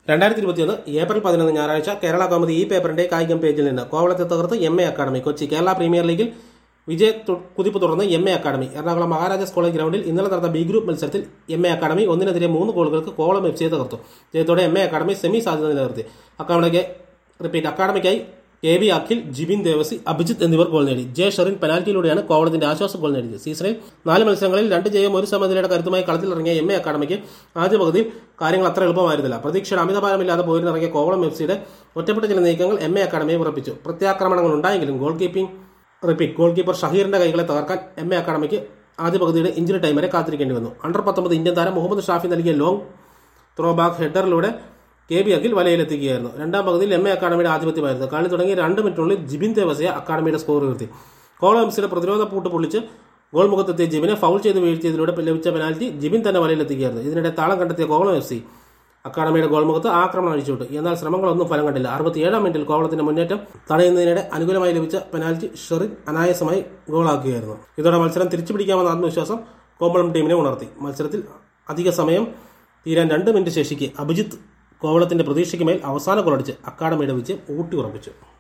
രണ്ടായിരത്തി ഇരുപത്തിയൊന്ന് ഏപ്രിൽ പതിനൊന്ന് ഞായറാഴ്ച കേരള കൗമുദി ഈ പേപ്പറിന്റെ കായികം പേജിൽ നിന്ന് കോവളത്തെ തകർത്ത് M A academy Kochi Kerala Premier ലീഗിൽ വിജയ തു- കുതിപ്പ് തുടർന്ന് M A academy Ernakulam Maharajas college ഗ്രൗണ്ടിൽ ഇന്നലെ നടന്ന ബി ഗ്രൂപ്പ് മത്സരത്തിൽ എം എ അക്കാദമി ഒന്നിനെതിരെ മൂന്ന് ഗോളുകൾക്ക് കോവളം എഫ് സിയെ തകർത്തു ജയത്തോടെ എം എ അക്കാദമി സെമി സാധ്യത നിലനിർത്തി അക്കാദമിക്ക് റിപ്പീറ്റ് അക്കാദമിക്കായി കെ ബി അഖിൽ ജിബിൻ ദേവസി അഭിജിത്ത് എന്നിവർ ഗോൾ നേടി ജെ ഷെറിൻ പെനാൽറ്റിയിലൂടെയാണ് കോവളത്തിന്റെ ആശ്വാസ ഗോൾ നേടിയത് സീസണിൽ നാല് മത്സരങ്ങളിൽ രണ്ട് ജയം ഒരു സമനിലയുടെ കരുത്തുമായി കളത്തിലിറങ്ങിയ എം എ അക്കാദമിക്ക് ആദ്യ പകുതിയിൽ കാര്യങ്ങൾ അത്ര എളുപ്പമായിരുന്നില്ല പ്രതീക്ഷയുടെ അമിതഭാരമില്ലാതെ പോരിനിറങ്ങിയ കോവളം എഫ് സിയുടെ ഒറ്റപ്പെട്ട ചില നീക്കങ്ങൾ എം എ അക്കാദമിയെ ഉറപ്പിച്ചു പ്രത്യാക്രമണങ്ങൾ ഉണ്ടായെങ്കിലും goal keeping repeat goal keeper ഷഹീറിന്റെ കൈകളെ തകർക്കാൻ എം എ അക്കാദമിക്ക് ആദ്യ പകുതിയുടെ ഇഞ്ചുറി ടൈം വരെ കാത്തിരിക്കേണ്ടി വന്നു അണ്ടർ പത്തൊമ്പത് ഇന്ത്യൻ താരം മുഹമ്മദ് ഷാഫി നൽകിയ ലോങ് ത്രോ ബാക്ക് ഹെഡറിലൂടെ കെ ബി അഖിൽ വലയിലെത്തിക്കുകയായിരുന്നു രണ്ടാം പകുതിയിൽ എം എ അക്കാദമിയുടെ ആധിപത്യമായിരുന്നു കളി തുടങ്ങി രണ്ട് മിനിറ്റിനുള്ളിൽ ജിബിൻ ദേവസയെ അക്കാദമിയുടെ സ്കോർ ഉയർത്തി കോളം എം സിയുടെ പ്രതിരോധ പൂട്ട് പൊളിച്ച് ഗോൾ മുഖത്തെത്തിയ ജിബിനെ ഫൗൾ ചെയ്ത് വീഴ്ത്തിയതിലൂടെ ലഭിച്ച പെനാൽറ്റി ജിബിൻ തന്നെ വലയിലെത്തിക്കുകയായിരുന്നു ഇതിനിടെ താളം കണ്ടെത്തിയ കോവളം എഫ് സി അക്കാദമിയുടെ ഗോൾ മുഖത്ത് ആക്രമണം അഴിച്ചുവിട്ടു എന്നാൽ ശ്രമങ്ങളൊന്നും ഫലം കണ്ടില്ല അറുപത്തിയേഴാം മിനിറ്റിൽ കോവളത്തിന്റെ മുന്നേറ്റം തടയുന്നതിനിടെ അനുകൂലമായി ലഭിച്ച പെനാൽറ്റി ഷെറിൻ അനായാസമായി ഗോളാക്കുകയായിരുന്നു ഇതോടെ മത്സരം തിരിച്ചുപിടിക്കാമെന്ന ആത്മവിശ്വാസം കോവളം ടീമിനെ ഉണർത്തി മത്സരത്തിൽ അധിക സമയം തീരാൻ രണ്ട് മിനിറ്റ് ശേഷിക്ക് അഭിജിത്ത് കോവളത്തിന്റെ പ്രതീക്ഷയ്ക്ക് മേൽ അവസാന ഗോളടിച്ച് അക്കാദമിയുടെ വിജയം ഊട്ടി ഉറപ്പിച്ചു